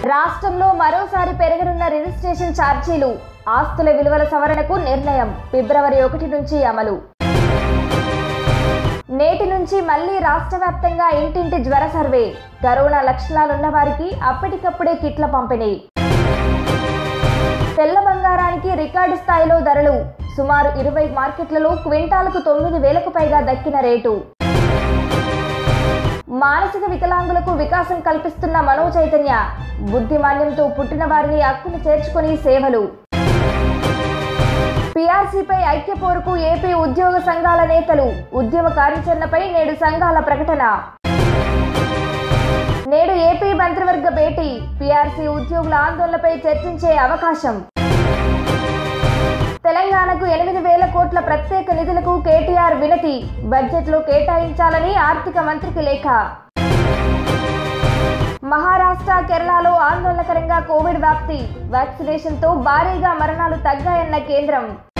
రాష్ట్రంలో మరోసారి పెరగనున్న రిజిస్ట్రేషన్ ఛార్జీలు ఆస్తుల విలువల సవరణకు నిర్ణయం ఫిబ్రవరి ఒకటి నుంచి అమలు నేటి నుంచి మళ్లీ రాష్ట్ర వ్యాప్తంగా ఇంటింటి జ్వర సర్వే కరోనా లక్షణాలున్న వారికి అప్పటికప్పుడే కిట్ల పంపిణీ తెల్ల బంగారానికి రికార్డు స్థాయిలో ధరలు సుమారు ఇరవై మార్కెట్లలో క్వింటాలకు తొమ్మిది వేలకు పైగా దక్కిన రేటు మానసిక వికలాంగులకు వికాసం కల్పిస్తున్న మనో చైతన్య బుద్ధిమాన్యంతో పుట్టిన వారిని హక్కును చేర్చుకుని సేవలు పీఆర్సీపై ఐక్య పోరుకు ఏపీ ఉద్యోగ సంఘాల నేతలు ఉద్యమ కార్యాచరణపై నేడు సంఘాల ప్రకటన నేడు ఏపీ మంత్రివర్గ భేటీ పీఆర్సీ ఉద్యోగుల ఆందోళనపై చర్చించే అవకాశం తెలంగాణకు ఎనిమిది వేల కోట్ల ప్రత్యేక నిధులకు కేటీఆర్ వినతి బడ్జెట్లో కేటాయించాలని ఆర్థిక మంత్రికి లేఖ మహారాష్ట్ర కేరళలో ఆందోళనకరంగా కోవిడ్ వ్యాప్తి వ్యాక్సినేషన్తో భారీగా మరణాలు తగ్గాయన్న కేంద్రం